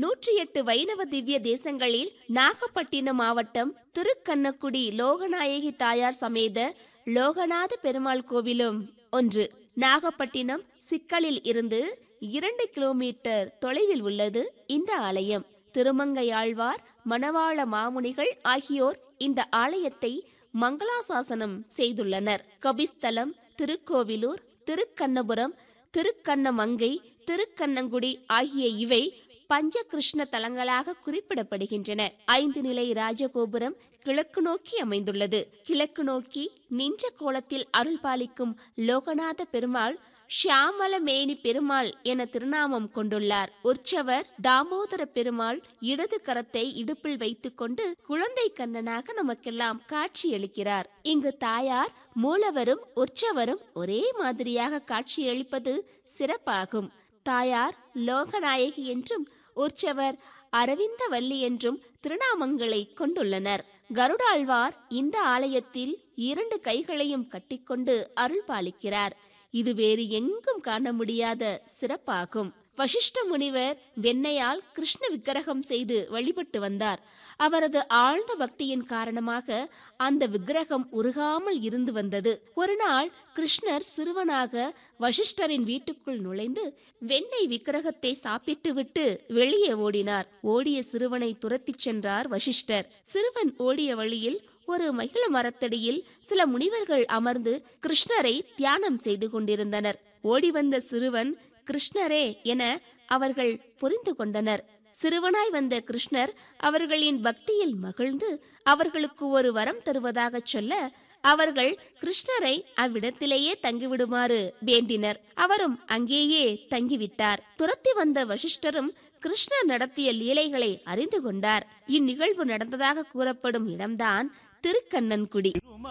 நூற்றி எட்டு வைணவ திவ்ய தேசங்களில் நாகப்பட்டினம் மாவட்டம் திருக்கண்ணக்குடி லோகநாயகி தாயார் சமேத லோகநாத பெருமாள் கோவிலும் ஒன்று நாகப்பட்டினம் சிக்கலில் இருந்து இரண்டு கிலோமீட்டர் தொலைவில் உள்ளது இந்த ஆலயம் திருமங்கையாழ்வார் மணவாள மாமுனிகள் ஆகியோர் இந்த ஆலயத்தை மங்களாசாசனம் செய்துள்ளனர் கபிஸ்தலம் திருக்கோவிலூர் திருக்கண்ணபுரம் திருக்கண்ணமங்கை திருக்கண்ணங்குடி ஆகிய இவை பஞ்சகிருஷ்ண தலங்களாக குறிப்பிடப்படுகின்றன ஐந்து நிலை ராஜகோபுரம் கிழக்கு நோக்கி அமைந்துள்ளது கிழக்கு நோக்கி நின்ற கோலத்தில் அருள் பாலிக்கும் லோகநாத பெருமாள் ஷியாமல மேனி பெருமாள் என திருநாமம் கொண்டுள்ளார் உற்சவர் தாமோதர பெருமாள் இடது கரத்தை இடுப்பில் வைத்துக்கொண்டு குழந்தை கண்ணனாக நமக்கெல்லாம் காட்சியளிக்கிறார் இங்கு தாயார் மூலவரும் உற்சவரும் ஒரே மாதிரியாக காட்சியளிப்பது சிறப்பாகும் தாயார் லோகநாயகி என்றும் உற்சவர் அரவிந்தவல்லி என்றும் திருநாமங்களை கொண்டுள்ளனர் கருடாழ்வார் இந்த ஆலயத்தில் இரண்டு கைகளையும் கட்டிக்கொண்டு அருள் பாலிக்கிறார் இது வேறு எங்கும் காண முடியாத சிறப்பாகும் வசிஷ்ட முனிவர் வெண்ணையால் கிருஷ்ண விக்கிரகம் செய்து வழிபட்டு வந்தார் அவரது ஆழ்ந்த பக்தியின் காரணமாக அந்த விக்கிரகம் உருகாமல் இருந்து வந்தது ஒரு நாள் கிருஷ்ணர் சிறுவனாக வசிஷ்டரின் வீட்டுக்குள் நுழைந்து வெண்ணெய் விக்கிரகத்தை சாப்பிட்டுவிட்டு வெளியே ஓடினார் ஓடிய சிறுவனை துரத்திச் சென்றார் வசிஷ்டர் சிறுவன் ஓடிய வழியில் ஒரு மகிழ மரத்தடியில் சில முனிவர்கள் அமர்ந்து கிருஷ்ணரை தியானம் செய்து கொண்டிருந்தனர் ஓடி வந்த சிறுவன் கிருஷ்ணரே என அவர்கள் புரிந்து கொண்டனர் சிறுவனாய் வந்த கிருஷ்ணர் அவர்களின் பக்தியில் மகிழ்ந்து அவர்களுக்கு ஒரு வரம் தருவதாக சொல்ல அவர்கள் கிருஷ்ணரை அவ்விடத்திலேயே தங்கிவிடுமாறு வேண்டினர் அவரும் அங்கேயே தங்கிவிட்டார் துரத்தி வந்த வசிஷ்டரும் கிருஷ்ணர் நடத்திய லீலைகளை அறிந்து கொண்டார் இந்நிகழ்வு நடந்ததாக கூறப்படும் இடம்தான் திருக்கண்ணன்குடி